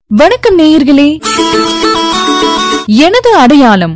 வணக்கம் நேயர்களே எனது அடையாளம்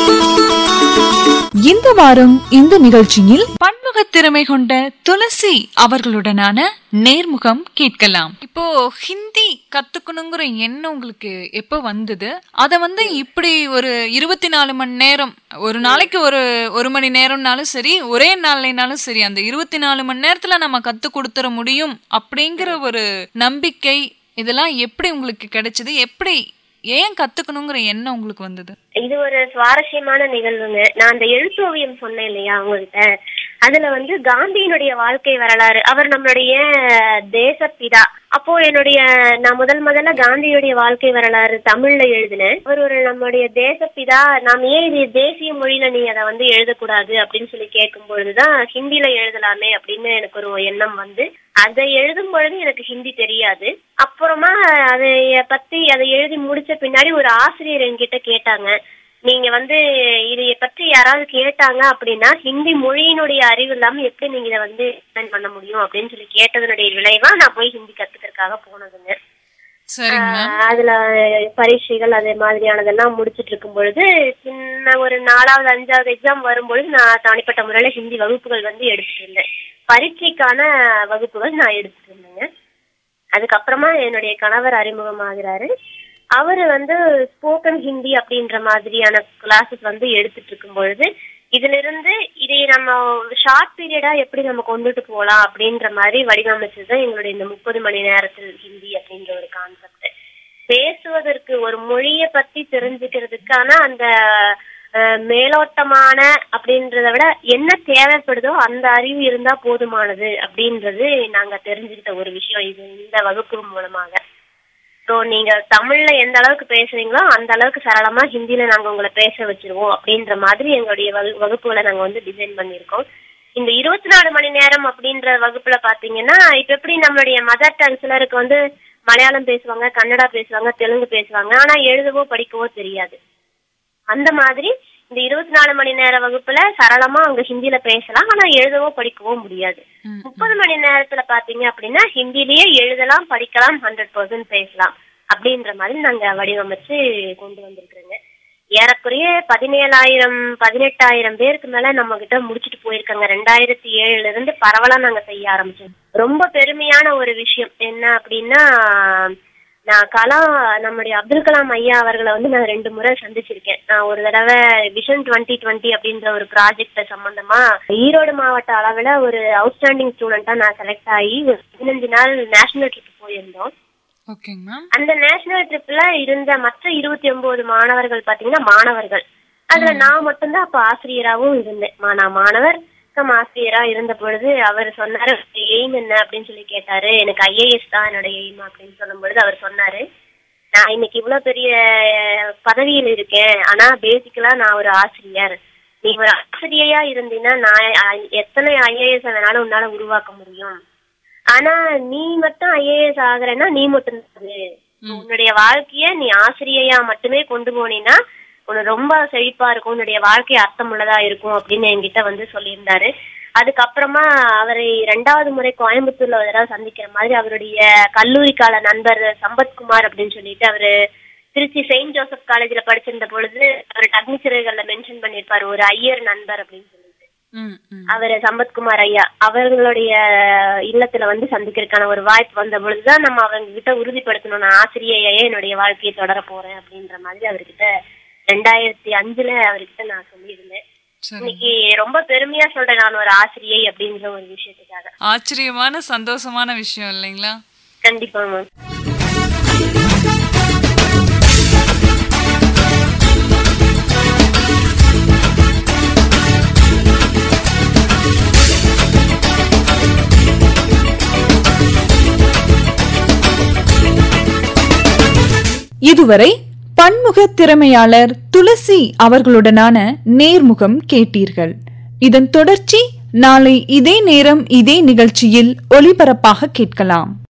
இந்த வாரம் இந்த நிகழ்ச்சியில் பன்முக திறமை கொண்ட துளசி அவர்களுடனான நேர்முகம் கேட்கலாம் இப்போ ஹிந்தி கத்துக்கணுங்கிற எண்ணம் உங்களுக்கு எப்போ வந்தது அத வந்து இப்படி ஒரு இருபத்தி நாலு மணி நேரம் ஒரு நாளைக்கு ஒரு ஒரு மணி நேரம்னாலும் சரி ஒரே நாள்னாலும் சரி அந்த இருபத்தி நாலு மணி நேரத்துல நம்ம கத்து கொடுத்துட முடியும் அப்படிங்கிற ஒரு நம்பிக்கை இதெல்லாம் எப்படி உங்களுக்கு கிடைச்சது எப்படி ஏன் கத்துக்கணுங்கிற எண்ணம் உங்களுக்கு வந்தது இது ஒரு சுவாரஸ்யமான நிகழ்வுங்க நான் அந்த எழுத்தோவியம் சொன்னேன் இல்லையா உங்ககிட்ட அதுல வந்து காந்தியினுடைய வாழ்க்கை வரலாறு அவர் நம்மளுடைய தேசப்பிதா அப்போ என்னுடைய நான் முதல் முதல்ல காந்தியுடைய வாழ்க்கை வரலாறு தமிழ்ல எழுதினேன் அவர் ஒரு நம்முடைய தேசப்பிதா நாம் ஏன் இது தேசிய மொழியில நீ அதை வந்து எழுதக்கூடாது அப்படின்னு சொல்லி கேட்கும் பொழுதுதான் ஹிந்தில எழுதலாமே அப்படின்னு எனக்கு ஒரு எண்ணம் வந்து அதை எழுதும் பொழுது எனக்கு ஹிந்தி தெரியாது அப்புறமா அதை பத்தி அதை எழுதி முடிச்ச பின்னாடி ஒரு ஆசிரியர் என்கிட்ட கேட்டாங்க நீங்க வந்து இதை பற்றி யாராவது கேட்டாங்க அப்படின்னா ஹிந்தி மொழியினுடைய அறிவு இல்லாம எப்படி நீங்க இதை வந்து எக்ஸ்பிளைன் பண்ண முடியும் அப்படின்னு சொல்லி கேட்டதனுடைய விளைவா நான் போய் ஹிந்தி கத்துக்கிறதுக்காக போனதுங்க சரிங்க மேம் ஆஹ் அதுல பரீட்சைகள் அதே மாதிரியானதெல்லாம் முடிச்சிட்டு இருக்கும் பொழுது சின்ன ஒரு நாலாவது அஞ்சாவது எக்ஸாம் வரும்பொழுது நான் தனிப்பட்ட முறையில ஹிந்தி வகுப்புகள் வந்து எடுத்துட்டு இருந்தேன் பரீட்சைக்கான வகுப்புகள் நான் எடுத்துட்டு இருந்தேங்க அதுக்கப்புறமா என்னுடைய கணவர் அறிமுகமாகிறாரு அவரு வந்து ஸ்போக்கன் ஹிந்தி அப்படின்ற மாதிரியான கிளாஸஸ் வந்து எடுத்துட்டு இருக்கும் பொழுது இதுல இருந்து இதை நம்ம ஷார்ட் பீரியடா எப்படி நம்ம கொண்டுட்டு போகலாம் அப்படின்ற மாதிரி வடிவமைச்சது எங்களுடைய இந்த முப்பது மணி நேரத்தில் ஹிந்தி அப்படின்ற ஒரு கான்செப்ட் பேசுவதற்கு ஒரு மொழியை பத்தி தெரிஞ்சுக்கிறதுக்கான அந்த அஹ், மேலோட்டமான அப்படின்றத விட என்ன தேவைப்படுதோ அந்த அறிவு இருந்தா போதுமானது அப்படின்றது நாங்க தெரிஞ்சுக்கிட்ட ஒரு விஷயம் இது இந்த வகுப்பு மூலமாக ஸோ நீங்க தமிழ்ல எந்த அளவுக்கு பேசுறீங்களோ அந்த அளவுக்கு சரளமா ஹிந்தில நாங்க உங்களை பேச வச்சிருவோம் அப்படின்ற மாதிரி எங்களுடைய வகு- வகுப்புகளை நாங்க வந்து டிசைன் பண்ணியிருக்கோம் இந்த இருபத்தி நாலு மணி நேரம் அப்படின்ற வகுப்புல பாத்தீங்கன்னா இப்ப எப்படி நம்மளுடைய மதர் டங் சிலருக்கு வந்து மலையாளம் பேசுவாங்க கன்னடா பேசுவாங்க தெலுங்கு பேசுவாங்க ஆனா எழுதவோ படிக்கவோ தெரியாது அந்த மாதிரி இந்த இருபத்தி நாலு மணி நேர வகுப்புல சரளமா அவங்க ஹிந்தில பேசலாம் ஆனா எழுதவோ படிக்கவோ முடியாது ம், முப்பது மணி நேரத்துல பாத்தீங்க அப்படின்னா ஹிந்திலேயே எழுதலாம் படிக்கலாம் ஹண்ட்ரட் பர்சன்ட் பேசலாம் அப்படின்ற மாதிரி நாங்க வடிவமைச்சு கொண்டு வந்திருக்கிறோங்க ஏறக்குறைய பதினேழாயிரம் பதினெட்டாயிரம் பேருக்கு மேல நம்ம கிட்ட முடிச்சுட்டு போயிருக்காங்க ரெண்டாயிரத்தி ஏழுல இருந்து பரவலா நாங்க செய்ய ஆரம்பிச்சோம் ரொம்ப பெருமையான ஒரு விஷயம் என்ன அப்படின்னா நான் கலாம் நம்முடைய அப்துல் கலாம் ஐயா அவர்களை வந்து நான் ரெண்டு முறை சந்திச்சிருக்கேன் நான் ஒரு தடவை விஷன் டுவெண்ட்டி டுவெண்ட்டி அப்படின்ற ஒரு ப்ராஜெக்ட் சம்பந்தமா ஈரோடு மாவட்ட அளவில் ஒரு அவுட்ஸ்டாண்டிங் ஸ்டூடெண்டா நான் செலக்ட் ஆகி ஒரு பதினஞ்சு நாள் நேஷனல் ட்ரிப் போயிருந்தோம் ஓகேங்க மேம் அந்த நேஷனல் ட்ரிப்ல இருந்த மற்ற இருபத்தி ஒன்பது மாணவர்கள் பாத்தீங்கன்னா மாணவர்கள் அதுல நான் மட்டும்தான் அப்ப ஆசிரியராகவும் இருந்தேன் மா- நான் மாணவர் கம் ஆசிரியரா இருந்த பொழுது அவர் சொன்னாரு எய்ம் என்ன அப்படின்னு சொல்லி கேட்டாரு எனக்கு ஐஏஎஸ் தான் என்னோட எய்ம் அப்படின்னு சொல்லும் பொழுது அவர் சொன்னாரு நான் இன்னைக்கு இவ்வளவு பெரிய அஹ், பதவியில் இருக்கேன் ஆனா பேசிக்கலா நான் ஒரு ஆசிரியர் நீ ஒரு ஆசிரியையா இருந்தீன்னா நான் அஹ், எத்தனை ஐஏஎஸ் வேணாலும் உன்னால உருவாக்க முடியும் ஆனா நீ மட்டும் ஐஏஎஸ் ஆகுறேன்னா நீ மட்டும் உன்னுடைய வாழ்க்கைய நீ ஆசிரியையா மட்டுமே கொண்டு போனீன்னா உனக்கு ரொம்ப செழிப்பா இருக்கும் உன்னுடைய வாழ்க்கை அர்த்தமுள்ளதா இருக்கும் அப்படின்னு என்கிட்ட வந்து சொல்லியிருந்தாரு அதுக்கப்புறமா அவரை ரெண்டாவது முறை கோயம்புத்தூர்ல ஒரு தடவை சந்திக்கிற மாதிரி அவருடைய கல்லூரி கால நண்பர் சம்பத்குமார் அப்படின்னு சொல்லிட்டு அவரு திருச்சி செயின்ட் ஜோசப் காலேஜ்ல படிச்சிருந்த பொழுது அவர் அக்னிச்சிறகுகள்ல மென்ஷன் பண்ணியிருப்பாரு ஒரு ஐயர் நண்பர் அப்படின்னு சொல்லிட்டு ம், ம். அவர் சம்பத்குமார் ஐயா அவர்களுடைய இல்லத்துல வந்து சந்திக்கிறதுக்கான ஒரு வாய்ப்பு வந்த பொழுதுதான் நம்ம அவங்க கிட்ட உறுதிப்படுத்தணும் நான் ஆசிரியையே என்னுடைய வாழ்க்கையை தொடர போறேன் அப்படின்ற மாதிரி அவர்கிட்ட ரெண்டாயிரத்தி அஞ்சுல அவர்கிட்ட நான் சொல்லியிருந்தேன் சரி இன்னைக்கு ரொம்ப பெருமையா சொல்றேன் நான் ஒரு ஆசிரியை அப்படின்ற ஒரு விஷயத்துக்காக ஆச்சரியமான சந்தோஷமான விஷயம் இல்லைங்களா கண்டிப்பா மேம் இதுவரை பன்முக திறமையாளர் துளசி அவர்களுடனான நேர்முகம் கேட்டீர்கள் இதன் தொடர்ச்சி நாளை இதே நேரம் இதே நிகழ்ச்சியில் ஒளிபரப்பாக கேட்கலாம்